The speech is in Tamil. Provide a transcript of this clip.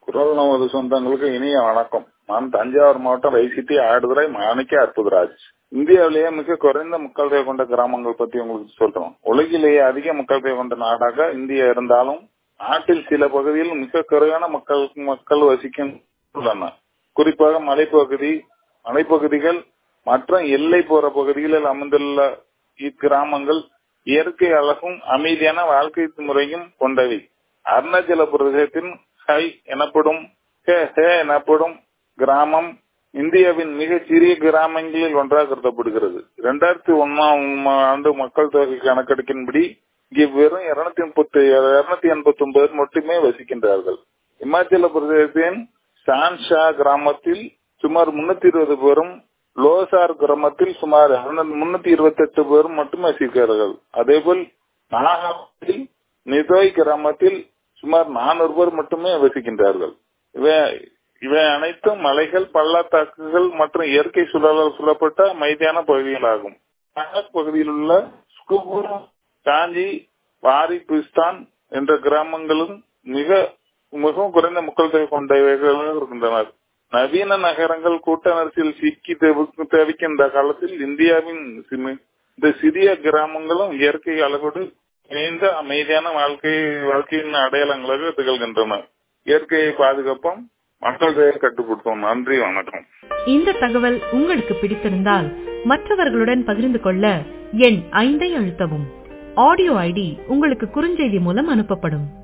குரல் நமது சொந்தங்களுக்கு இனிய வணக்கம் நான் தஞ்சாவூர் மாவட்டம் வைசிட்டி ஆடுதுறை மாணிக்க அற்புதராஜ் இந்தியாவிலேயே மிக குறைந்த மக்கள் தொகை கொண்ட கிராமங்கள் பத்தி உங்களுக்கு சொல்றோம் உலகிலேயே அதிக மக்கள் தொகை கொண்ட நாடாக இந்தியா இருந்தாலும் நாட்டில் சில பகுதியில் மிக குறைவான மக்கள் மக்கள் வசிக்கும் உள்ளன குறிப்பாக மலைப்பகுதி மலைப்பகுதிகள் மற்றும் எல்லை போற பகுதிகளில் அமைந்துள்ள இக்கிராமங்கள் இயற்கை அழகும் அமைதியான வாழ்க்கை முறையும் கொண்டவை அருணாச்சல பிரதேசத்தின் ஹை எனப்படும் ஹே ஹே எனப்படும் கிராமம் இந்தியாவின் மிக சிறிய கிராமங்களில் ஒன்றாக கருதப்படுகிறது இரண்டாயிரத்தி ஒன்னாம் ஆண்டு மக்கள் தொகை கணக்கெடுக்கின்படி இங்கே வெறும் இருநூத்தி முப்பத்தி இருநூத்தி எண்பத்தி ஒன்பது மட்டுமே வசிக்கின்றார்கள் இமாச்சல பிரதேசத்தின் சான்ஷா கிராமத்தில் சுமார் முன்னூத்தி இருபது பேரும் லோசார் கிராமத்தில் சுமார் முன்னூத்தி இருபத்தி எட்டு பேரும் மட்டும் வசிக்கிறார்கள் அதேபோல் நாகாவில் நிதோய் கிராமத்தில் சுமார் நானூறு பேர் மட்டுமே வசிக்கின்றார்கள் இவை இவை அனைத்தும் மலைகள் பள்ளத்தாக்குகள் மற்றும் இயற்கை சூழலால் சூழப்பட்ட மைதான பகுதிகளாகும் பகுதியில் உள்ள ஸ்கூபுர் காஞ்சி வாரி பிஸ்தான் என்ற கிராமங்களும் மிக மிகவும் குறைந்த மக்கள் தொகை கொண்டவைகளாக இருக்கின்றனர் நவீன நகரங்கள் கூட்ட நெரிசல் சிக்கி தேவிக்கின்ற காலத்தில் இந்தியாவின் இந்த சிறிய கிராமங்களும் இயற்கை அளவோடு இணைந்த அமைதியான வாழ்க்கை வாழ்க்கையின் அடையாளங்களாக திகழ்கின்றன இயற்கையை பாதுகாப்போம் மக்கள் தொகையை கட்டுப்படுத்தும் நன்றி வணக்கம் இந்த தகவல் உங்களுக்கு பிடித்திருந்தால் மற்றவர்களுடன் பகிர்ந்து கொள்ள எண் ஐந்தை அழுத்தவும் ஆடியோ ஐடி உங்களுக்கு குறுஞ்செய்தி மூலம் அனுப்பப்படும்